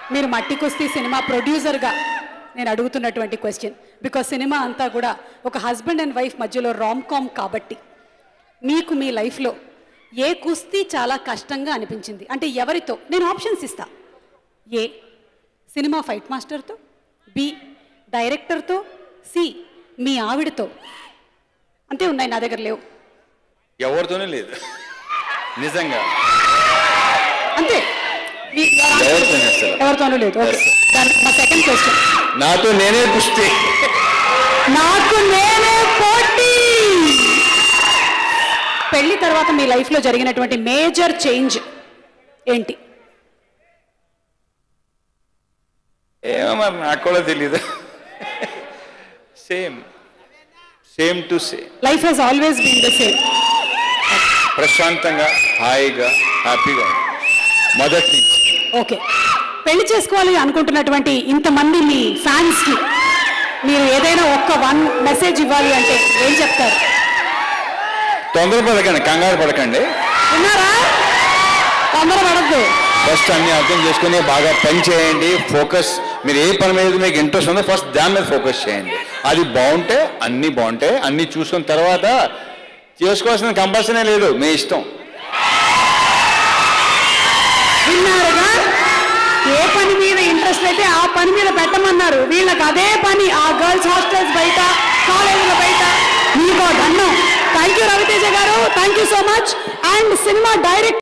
మీరు మట్టి కుస్తీ సినిమా ప్రొడ్యూసర్గా నేను అడుగుతున్నటువంటి క్వశ్చన్ బికాస్ సినిమా అంతా కూడా ఒక హస్బెండ్ అండ్ వైఫ్ మధ్యలో రామ్ కామ్ కాబట్టి మీకు మీ లైఫ్లో ఏ కుస్తీ చాలా కష్టంగా అనిపించింది అంటే ఎవరితో నేను ఆప్షన్స్ ఇస్తా ఏ సినిమా ఫైట్ మాస్టర్తో బి డైరెక్టర్తో సి మీ ఆవిడతో అంతే ఉన్నాయి నా దగ్గర లేవు ఎవరితోనే లేదు నిజంగా అంతే మీ- ఎవరితోనే అసలు ఎవరితోనూ లేదు ఓకే దాని మా సెకండ్ క్వశ్చన్ నాతో నేనే కుస్తీ నాకు నేనే పోటీ పెళ్లి తర్వాత మీ లైఫ్లో జరిగినటువంటి మేజర్ చేంజ్ ఏంటి ఏమో మరి నాకు కూడా తెలీదు same same to same life he's always been the same ప్రశాంతంగా హాయిగా హ్యాపీగా ఉంది. మొదటి నుంచి ఓకే పెళ్లి చేసుకోవాలి అనుకుంటున్నటువంటి ఇంతమంది మీ ఫ్యాన్స్కి మీరు ఏదైనా ఒక్క వన్ మెసేజ్ ఇవ్వాలి అంటే ఏం చెప్తారు తొందరపడకండి కంగారు పడకండి విన్నారా తొందర పడద్దు ఫస్ట్ అన్ని అర్థం చేసుకుని బాగా పని చేయండి ఫోకస్ మీరు ఏ పని మీద మీకు ఇంట్రెస్ట్ ఉందో ఫస్ట్ దాని మీద ఫోకస్ చేయండి అది బాగుంటే అన్నీ బాగుంటాయి అన్నీ చూసుకున్న తర్వాత చేసుకోవాల్సిన కంపల్సరీ లేదు మీ ఇష్టం విన్నారుగా ఏ పని మీద ఇంట్రెస్ట్ అయితే ఆ పని మీద పెట్టమన్నారు వీళ్ళకి అదే పని ఆ గర్ల్స్ హాస్టల్స్ బయట కాలేజీల బయట మీకు ధన్యం thank you Raviteja garu thank you so much and cinema direct